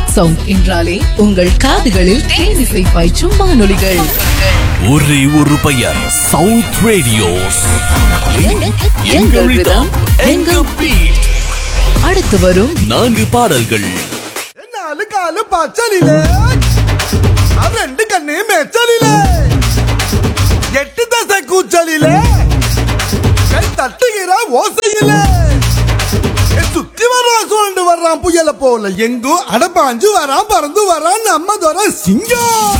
South sound என்றாலே உங்கள் காதுகளில் தேனிசை பாய்ச்சும் வானொலிகள் ஒரே ஒரு பெயர் சவுத் ரேடியோஸ் எங்கள் விதம், எங்கள் beat. அடுத்து வரும் நான்கு பாடல்கள் நாலு காலு பச்சலிலே அது ரெண்டு கண்ணு மெச்சலிலே எட்டு தசை கூச்சலிலே கை தட்டுகிற ஓசையிலே என் சுத்தி வர்றான் சுழண்டு வர்றான் புயல போல எங்கும் அடப்பாஞ்சு வரான் பறந்து வரான் நம்ம தோற சிங்கம்